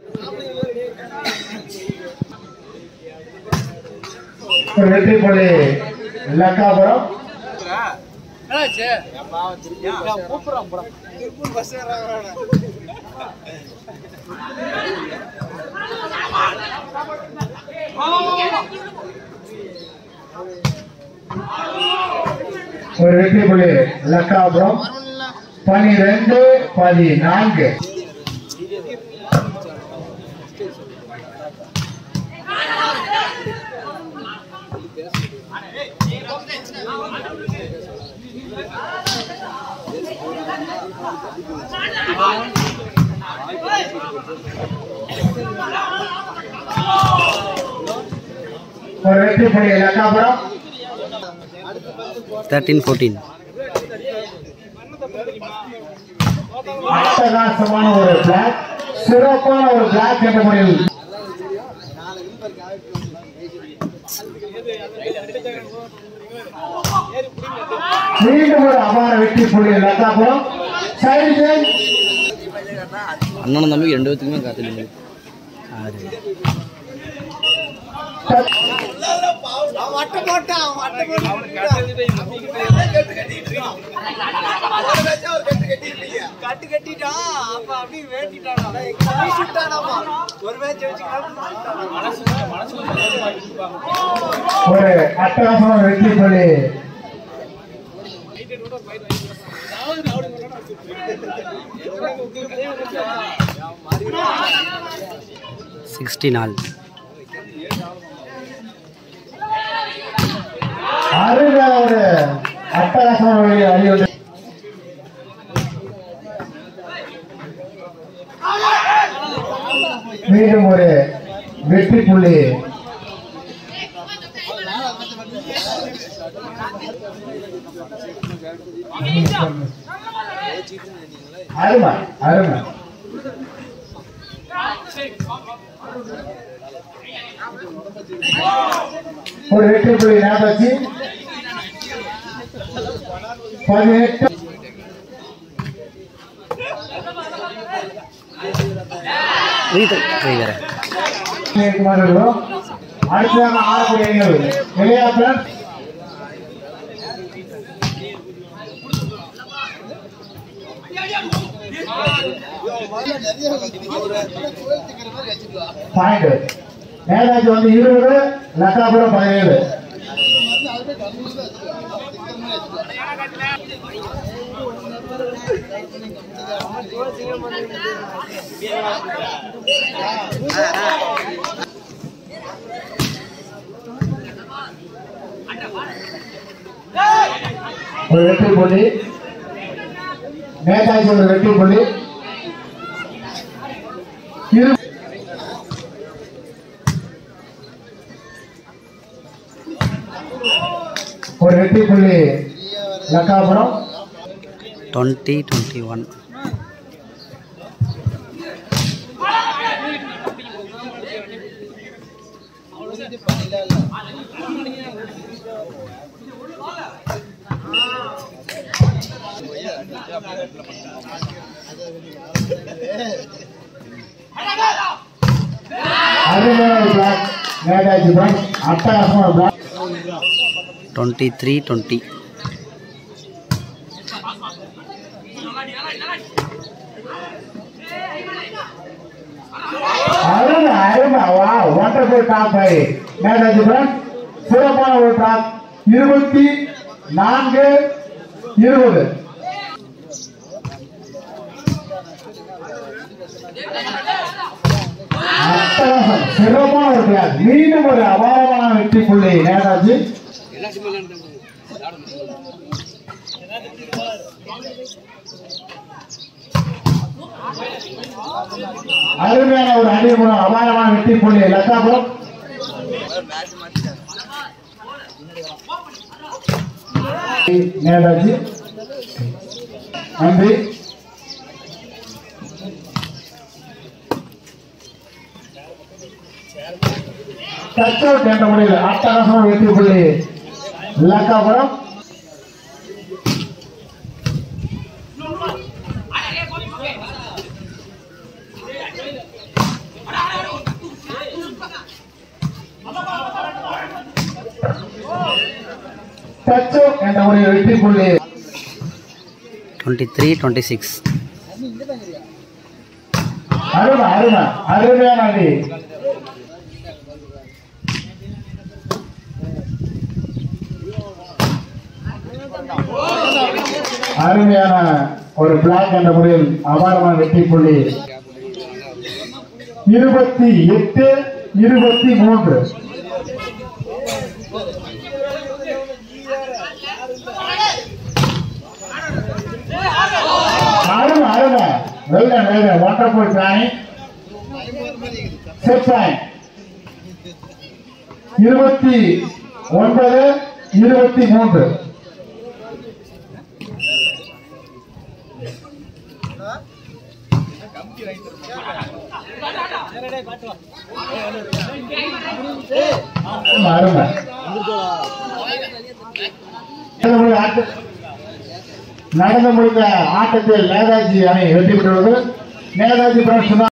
ஒரு வெற்றி புள்ளி லக்காபுரம் ஒரு வெற்றி புள்ளி லக்காபுரம் பனிரெண்டு பதினான்கு ஒரு வெற்றி புள்ளி லக்காபுரம் தேர்ட்டீன் ஃபோர்டீன் அட்டகாசமான ஒரு பிளாக் சிறப்பான ஒரு பிளாக் என்ற முறையில் மீண்டும் ஒரு அபார வெற்றி புள்ளி லக்காபுரம் சைடு சேஞ்ச் அண்ணனும் தம்பி ரெண்டு பேத்துக்குமே காத்துட்டு ஆறு கட்டு கட்டிட்டான் அப்ப அப்படியே வேட்டிட்டானா வீசிட்டானாமா ஒரு மேட்ச் ஒரு அட்டகாசமான வெற்றி புள்ளி சிக்ஸ்டி நாலு அருமையான ஒரு அட்டகாசமான ஒரு அடியோடு மீண்டும் ஒரு வெற்றி புள்ளி அருமை அருமை ஒரு வெற்றி புள்ளி நாற்பத்தி பதினெட்டு வேற மாணவர்களும் அடுத்ததாக ஆடக்கூடிய அணிகள் விளையாட்டுடன் பாயிண்ட் நேதாஜி வந்து இருபது லக்காபுரம் பதினேழு ஒரு வெற்றி புள்ளி நேதாஜி ஒரு வெற்றி புள்ளி இரு ஒரு வெற்றி புள்ளி லக்காபுரம் டுவெண்ட்டி டுவெண்ட்டி ஒன் அருமையான ஒரு பிளாக் நேதாஜி பிளாக் அட்டகாசமான ஒரு பிளாக் டுவெண்ட்டி த்ரீ டுவெண்ட்டி அருமை அருமை வா ஒன்றரை டாப் பை நேதாஜி பிளாக் சிறப்பான ஒரு டாப் இருபத்தி நான்கு இருபது அட்டகாசம் சிறப்பான ஒரு பிளாக் மீண்டும் ஒரு அபாரமான வெற்றி புள்ளி நேதாஜி அருமையான ஒரு அணிமுகம் அபாரமான வெற்றி புள்ளி லக்காபுரம் நேதாஜி நன்றி டச் அவுட் என்ற முறையில் அட்டகாசமான வெற்றி புள்ளி லக்காபுரம் டச்சு என்ற ஒரு வெற்றி புள்ளி டுவெண்ட்டி த்ரீ டுவெண்ட்டி சிக்ஸ் அருமை அருமை அருமையான அடி அருமையான ஒரு பிளாக் என்ற முறையில் அபாரமான வெற்றி புள்ளி இருபத்தி எட்டு இருபத்தி மூன்று அருமை அருமை வெல்ல வெல்ல ஒன்றர்ஃபுல் பாயிண்ட் செட் பாயிண்ட் இருபத்தி ஒன்பது இருபத்தி மூன்று அருமை, அருமை நடந்து முடிந்த ஆட்ட- நடந்து முடிந்த ஆட்டத்தில் நேதாஜி அணி வெற்றி பெற்றுள்ளது நேதாஜி பிரசுனா